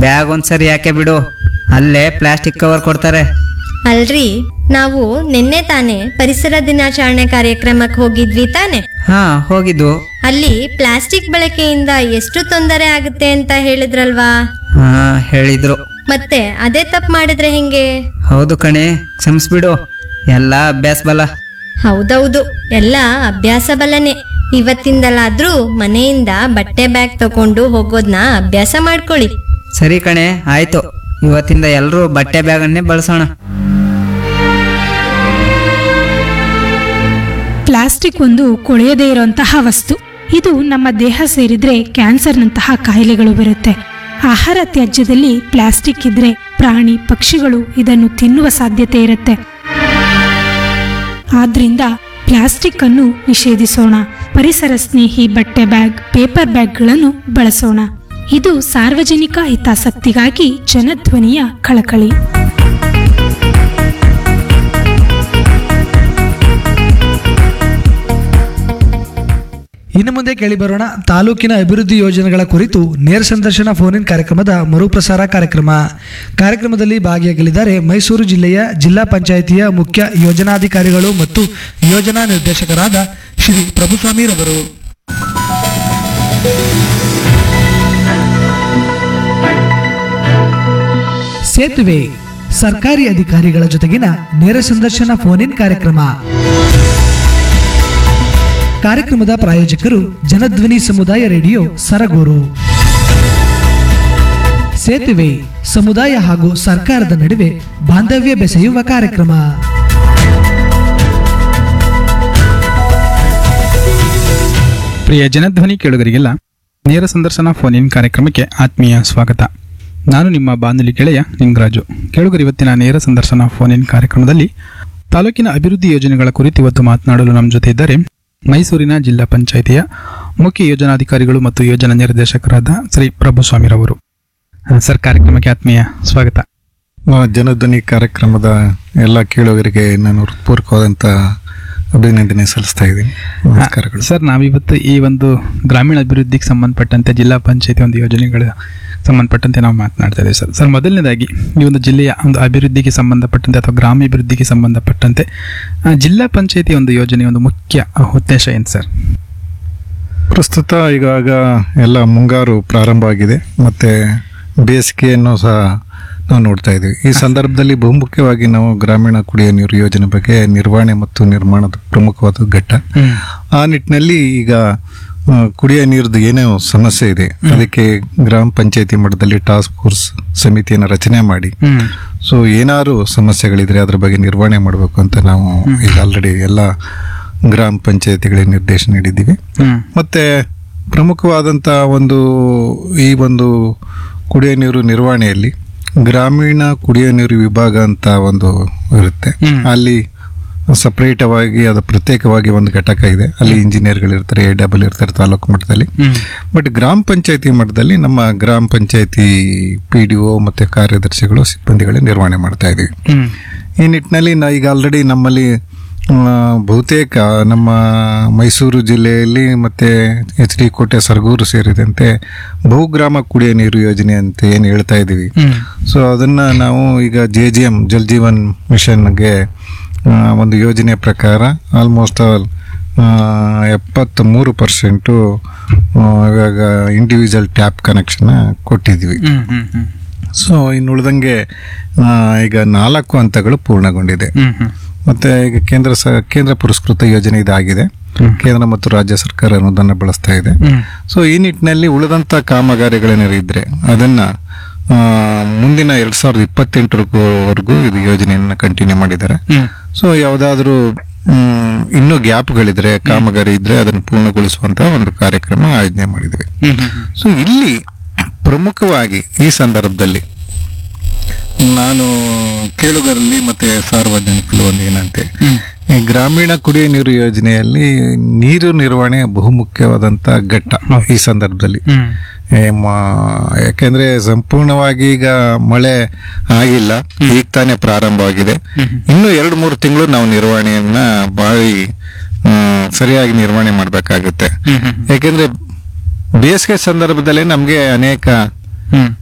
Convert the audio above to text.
Bag ಒಂದ್ಸರಿ ಯಾಕೆ ಬಿಡು ಅಲ್ಲೇ ಪ್ಲಾಸ್ಟಿಕ್ ಕವರ್ ಕೊಡ್ತಾರೆ ಅಲ್ರಿ ನಾವು ನಿನ್ನೆ ತಾನೇ ಪರಿಸರ ದಿನಾಚರಣೆ ಕಾರ್ಯಕ್ರಮಕ್ಕೆ ಹೋಗಿದ್ವಿ ತಾನೆ ಹಾ ಹೋಗಿದ್ದು ಅಲ್ಲಿ ಪ್ಲಾಸ್ಟಿಕ್ ಬಳಕೆಯಿಂದ ಎಷ್ಟು ತೊಂದರೆ ಆಗುತ್ತೆ ಅಂತ ಹೇಳಿದ್ರಲ್ವಾ ಹಾ ಹೇಳಿದ್ರು ಮತ್ತೆ ಅದೇ ತಪ್ಪು ಮಾಡಿದ್ರೆ ಹೆಂಗೆ ಹೌದು ಕಣೆ ಕ್ಷಮಿಸ್ಬಿಡು ಎಲ್ಲ ಅಭ್ಯಾಸ ಬಲ ಹೌದೌದು ಎಲ್ಲ ಅಭ್ಯಾಸ ಬಲನೆ ಇವತ್ತಿಂದಲಾದ್ರೂ ಮನೆಯಿಂದ ಬಟ್ಟೆ ಬ್ಯಾಗ್ ತಕೊಂಡು ಹೋಗೋದ್ನ ಅಭ್ಯಾಸ ಮಾಡ್ಕೊಳ್ಳಿ ಸರಿ ಕಣೆ ಆಯ್ತು ಇವತ್ತಿಂದ ಎಲ್ಲರೂ ಬಟ್ಟೆ ಬ್ಯಾಗನ್ನೇ ಬಳಸೋಣ ಪ್ಲಾಸ್ಟಿಕ್ ಒಂದು ಕೊಳೆಯದೇ ಇರುವಂತಹ ವಸ್ತು ಇದು ನಮ್ಮ ದೇಹ ಸೇರಿದ್ರೆ ಕ್ಯಾನ್ಸರ್ನಂತಹ ಕಾಯಿಲೆಗಳು ಬರುತ್ತೆ ಆಹಾರ ತ್ಯಾಜ್ಯದಲ್ಲಿ ಪ್ಲಾಸ್ಟಿಕ್ ಇದ್ರೆ ಪ್ರಾಣಿ ಪಕ್ಷಿಗಳು ಇದನ್ನು ತಿನ್ನುವ ಸಾಧ್ಯತೆ ಇರುತ್ತೆ ಆದ್ರಿಂದ ಪ್ಲಾಸ್ಟಿಕ್ ಅನ್ನು ನಿಷೇಧಿಸೋಣ ಪರಿಸರ ಸ್ನೇಹಿ ಬಟ್ಟೆ ಬ್ಯಾಗ್ ಪೇಪರ್ ಬ್ಯಾಗ್ಗಳನ್ನು ಬಳಸೋಣ ಇದು ಸಾರ್ವಜನಿಕ ಹಿತಾಸಕ್ತಿಗಾಗಿ ಜನಧ್ವನಿಯ ಕಳಕಳಿ ಇನ್ನು ಮುಂದೆ ಕೇಳಿಬರೋಣ ತಾಲೂಕಿನ ಅಭಿವೃದ್ಧಿ ಯೋಜನೆಗಳ ಕುರಿತು ನೇರ ಸಂದರ್ಶನ ಫೋನ್ ಇನ್ ಕಾರ್ಯಕ್ರಮದ ಮರುಪ್ರಸಾರ ಕಾರ್ಯಕ್ರಮ ಕಾರ್ಯಕ್ರಮದಲ್ಲಿ ಭಾಗಿಯಾಗಲಿದ್ದಾರೆ ಮೈಸೂರು ಜಿಲ್ಲೆಯ ಜಿಲ್ಲಾ ಪಂಚಾಯಿತಿಯ ಮುಖ್ಯ ಯೋಜನಾಧಿಕಾರಿಗಳು ಮತ್ತು ಯೋಜನಾ ನಿರ್ದೇಶಕರಾದ ಶ್ರೀ ಪ್ರಭುಸ್ವಾಮಿರವರು ಸೇತುವೆ ಸರ್ಕಾರಿ ಅಧಿಕಾರಿಗಳ ಜೊತೆಗಿನ ನೇರ ಸಂದರ್ಶನ ಫೋನ್ ಇನ್ ಕಾರ್ಯಕ್ರಮ ಕಾರ್ಯಕ್ರಮದ ಪ್ರಾಯೋಜಕರು ಜನಧ್ವನಿ ಸಮುದಾಯ ರೇಡಿಯೋ ಸರಗೂರು ಸೇತುವೆ ಸಮುದಾಯ ಹಾಗೂ ಸರ್ಕಾರದ ನಡುವೆ ಬಾಂಧವ್ಯ ಬೆಸೆಯುವ ಕಾರ್ಯಕ್ರಮ ಪ್ರಿಯ ಜನಧ್ವನಿ ಕೇಳುಗರಿಗೆಲ್ಲ ನೇರ ಸಂದರ್ಶನ ಫೋನ್ ಇನ್ ಕಾರ್ಯಕ್ರಮಕ್ಕೆ ಆತ್ಮೀಯ ಸ್ವಾಗತ ನಾನು ನಿಮ್ಮ ಬಾನುಲಿ ಗೆಳೆಯ ನಿಂಗರಾಜು ಕೇಳುಗರು ಇವತ್ತಿನ ನೇರ ಸಂದರ್ಶನ ಫೋನ್ ಇನ್ ಕಾರ್ಯಕ್ರಮದಲ್ಲಿ ತಾಲೂಕಿನ ಅಭಿವೃದ್ಧಿ ಯೋಜನೆಗಳ ಕುರಿತು ಇವತ್ತು ಮಾತನಾಡಲು ನಮ್ಮ ಜೊತೆ ಇದ್ದಾರೆ ಮೈಸೂರಿನ ಜಿಲ್ಲಾ ಪಂಚಾಯಿತಿಯ ಮುಖ್ಯ ಯೋಜನಾಧಿಕಾರಿಗಳು ಮತ್ತು ಯೋಜನಾ ನಿರ್ದೇಶಕರಾದ ಶ್ರೀ ಪ್ರಭುಸ್ವಾಮಿರವರು ಆ, ಸರ್ ಕಾರ್ಯಕ್ರಮಕ್ಕೆ ಆತ್ಮೀಯ ಸ್ವಾಗತ ಆ, ಜನಧ್ವನಿ ಕಾರ್ಯಕ್ರಮದ ಎಲ್ಲ ಕೇಳುಗರಿಗೆ ನಾನು ಹೃತ್ಪೂರ್ವಕವಾದಂಥ ಅಭಿನಂದನೆ ಸಲ್ಲಿಸ್ತಾ ಇದ್ದೀನಿ ನಮಸ್ಕಾರಗಳು ಸರ್ ನಾವಿವತ್ತು ಈ ಒಂದು ಗ್ರಾಮೀಣ ಅಭಿವೃದ್ಧಿಗೆ ಸಂಬಂಧಪಟ್ಟಂತೆ ಜಿಲ್ಲಾ ಪಂಚಾಯತಿ ಒಂದು ಯೋಜನೆಗಳ ಸಂಬಂಧಪಟ್ಟಂತೆ ನಾವು ಮಾತನಾಡ್ತಾ ಇದ್ದೀವಿ ಸರ್ ಸರ್ ಮೊದಲನೇದಾಗಿ ಈ ಒಂದು ಜಿಲ್ಲೆಯ ಒಂದು ಅಭಿವೃದ್ಧಿಗೆ ಸಂಬಂಧಪಟ್ಟಂತೆ ಅಥವಾ ಗ್ರಾಮಾಭಿವೃದ್ಧಿಗೆ ಸಂಬಂಧಪಟ್ಟಂತೆ ಆ, ಜಿಲ್ಲಾ ಪಂಚಾಯತಿ ಒಂದು ಯೋಜನೆ ಒಂದು ಮುಖ್ಯ ಉದ್ದೇಶ ಏನು ಸರ್ ಪ್ರಸ್ತುತ ಈಗಾಗ ಎಲ್ಲ ಮುಂಗಾರು ಪ್ರಾರಂಭ ಆಗಿದೆ ಮತ್ತು ಬೇಸಿಗೆಯನ್ನು ಸಹ ನಾವು ನೋಡ್ತಾ ಇದ್ದೀವಿ ಈ ಸಂದರ್ಭದಲ್ಲಿ ಬಹುಮುಖ್ಯವಾಗಿ ನಾವು ಗ್ರಾಮೀಣ ಕುಡಿಯುವ ನೀರು ಯೋಜನೆ ಬಗ್ಗೆ ನಿರ್ವಹಣೆ ಮತ್ತು ನಿರ್ಮಾಣದ ಪ್ರಮುಖವಾದ ಘಟ್ಟ ಆ ನಿಟ್ಟಿನಲ್ಲಿ ಈಗ ಆ, ಕುಡಿಯೋ ನೀರದ್ದು ಏನೋ ಸಮಸ್ಯೆ ಇದೆ ಅದಕ್ಕೆ ಗ್ರಾಮ ಪಂಚಾಯತಿ ಮಟ್ಟದಲ್ಲಿ ಟಾಸ್ಕ್ ಫೋರ್ಸ್ ಸಮಿತಿಯನ್ನು ರಚನೆ ಮಾಡಿ ಹ್ಮ್ ಸೊ ಏನಾದ್ರು ಸಮಸ್ಯೆಗಳಿದ್ರೆ ಅದ್ರ ಬಗ್ಗೆ ನಿರ್ವಹಣೆ ಮಾಡಬೇಕು ಅಂತ ನಾವು ಈಗ ಆಲ್ರೆಡಿ ಎಲ್ಲ ಗ್ರಾಮ ಪಂಚಾಯತಿಗಳಿಗೆ ನಿರ್ದೇಶನ ನೀಡಿದ್ದೀವಿ ಹ್ಮ್ ಮತ್ತೆ ಪ್ರಮುಖವಾದಂಥ ಒಂದು ಈ ಒಂದು ಕುಡಿಯೋ ನೀರು ನಿರ್ವಹಣೆಯಲ್ಲಿ ಗ್ರಾಮೀಣ ಕುಡಿಯೋ ನೀರು ವಿಭಾಗ ಅಂತ ಒಂದು ಇರುತ್ತೆ ಹ್ಮ್. ಅಲ್ಲಿ ಸಪ್ರೇಟವಾಗಿ ಅದು ಪ್ರತ್ಯೇಕವಾಗಿ ಒಂದು ಘಟಕ ಇದೆ ಅಲ್ಲಿ ಇಂಜಿನಿಯರ್ಗಳು ಇರ್ತಾರೆ ಎ ಡಬಲ್ ಇರ್ತಾರೆ ತಾಲೂಕು ಮಟ್ಟದಲ್ಲಿ ಹ್ಮ್ ಬಟ್ ಗ್ರಾಮ ಪಂಚಾಯತಿ ಮಟ್ಟದಲ್ಲಿ ನಮ್ಮ ಗ್ರಾಮ ಪಂಚಾಯತಿ ಪಿ ಡಿ ಒ ಮತ್ತು ಕಾರ್ಯದರ್ಶಿಗಳು ಸಿಬ್ಬಂದಿಗಳೇ ನಿರ್ವಹಣೆ ಮಾಡ್ತಾ ಇದ್ದೀವಿ ಹ್ಮ್ ಈ ನಿಟ್ಟಿನಲ್ಲಿ ನಾ ಈಗ ಆಲ್ರೆಡಿ ನಮ್ಮಲ್ಲಿ ಆ, ಬಹುತೇಕ ನಮ್ಮ ಮೈಸೂರು ಜಿಲ್ಲೆಯಲ್ಲಿ ಮತ್ತು ಎಚ್ ಡಿ ಕೋಟೆ ಸರಗೂರು ಸೇರಿದಂತೆ ಬಹುಗ್ರಾಮ ಕುಡಿಯೋ ನೀರು ಯೋಜನೆ ಅಂತ ಏನು ಹೇಳ್ತಾ ಇದ್ದೀವಿ ಹ್ಮ್ ಸೊ ಅದನ್ನು ನಾವು ಈಗ J G M Jal Jeevan ಮಿಷನ್ಗೆ ಆ, ಒಂದು ಯೋಜನೆ ಪ್ರಕಾರ ಆಲ್ಮೋಸ್ಟ್ ಆಲ್ ಎಪ್ಪತ್ತ್ಮೂರು ಪರ್ಸೆಂಟು ಇವಾಗ ಇಂಡಿವಿಜುವಲ್ ಟ್ಯಾಪ್ ಕನೆಕ್ಷನ್ ಕೊಟ್ಟಿದ್ದೀವಿ ಹ್ಮ್ ಹ್ಮ್ ಹ್ಮ್ ಸೊ ಇನ್ನು ಉಳಿದಂಗೆ ಆ, ಈಗ ನಾಲ್ಕು ಹಂತಗಳು ಪೂರ್ಣಗೊಂಡಿದೆ ಹ್ಮ್ ಹ್ಮ್ ಮತ್ತೆ ಈಗ ಕೇಂದ್ರ ಸ ಕೇಂದ್ರ ಪುರಸ್ಕೃತ ಯೋಜನೆ ಇದಾಗಿದೆ ಕೇಂದ್ರ ಮತ್ತು ರಾಜ್ಯ ಸರ್ಕಾರ ಅನುದಾನ ಬಳಸ್ತಾ ಇದೆ ಹ್ಮ್ ಸೊ ಈ ನಿಟ್ಟಿನಲ್ಲಿ ಉಳಿದಂತ ಕಾಮಗಾರಿಗಳೇನಾದ್ರು ಇದ್ರೆ ಅದನ್ನ ಆ, ಮುಂದಿನ ಎರಡ್ ಸಾವಿರದ ಇಪ್ಪತ್ತೆಂಟರವರೆಗೂ ಇದು ಯೋಜನೆಯನ್ನ ಕಂಟಿನ್ಯೂ ಮಾಡಿದ್ದಾರೆ ಹ್ಮ್ ಸೊ ಯಾವುದಾದ್ರೂ ಮ್, ಇನ್ನೂ ಗ್ಯಾಪ್ಗಳಿದ್ರೆ ಕಾಮಗಾರಿ ಇದ್ರೆ ಅದನ್ನು ಪೂರ್ಣಗೊಳಿಸುವಂತ ಒಂದು ಕಾರ್ಯಕ್ರಮ ಆಯೋಜನೆ ಮಾಡಿದ್ವಿ ಹ್ಮ್ ಹ್ಮ್ ಸೊ ಇಲ್ಲಿ ಪ್ರಮುಖವಾಗಿ ಈ ಸಂದರ್ಭದಲ್ಲಿ ನಾನು ಕೇಳುಗರಲ್ಲಿ ಮತ್ತೆ ಸಾರ್ವಜನಿಕರು ಒಂದು ಏನಂತೆ ಈ ಗ್ರಾಮೀಣ ಕುಡಿಯುವ ನೀರು ಯೋಜನೆಯಲ್ಲಿ ನೀರು ನಿರ್ವಹಣೆ ಬಹುಮುಖ್ಯವಾದಂತ ಘಟ್ಟ ಈ ಸಂದರ್ಭದಲ್ಲಿ ಹ್ಮ್ ಏ ಮ- ಯಾಕೆಂದ್ರೆ ಸಂಪೂರ್ಣವಾಗಿ ಈಗ ಮಳೆ ಆಗಿಲ್ಲ ಈಗ ತಾನೇ ಪ್ರಾರಂಭವಾಗಿದೆ ಇನ್ನು ಎರಡು ಮೂರು ತಿಂಗಳು ನಾವು ನಿರ್ವಹಣೆಯನ್ನ ಬಾಳಿ ಮ್, ಸರಿಯಾಗಿ ನಿರ್ವಹಣೆ ಮಾಡಬೇಕಾಗುತ್ತೆ ಹ್ಮ್ ಹ್ಮ್ ಯಾಕೆಂದ್ರೆ ಬೇಸಿಗೆ ಸಂದರ್ಭದಲ್ಲಿ ನಮಗೆ ಅನೇಕ ಹ್ಮ್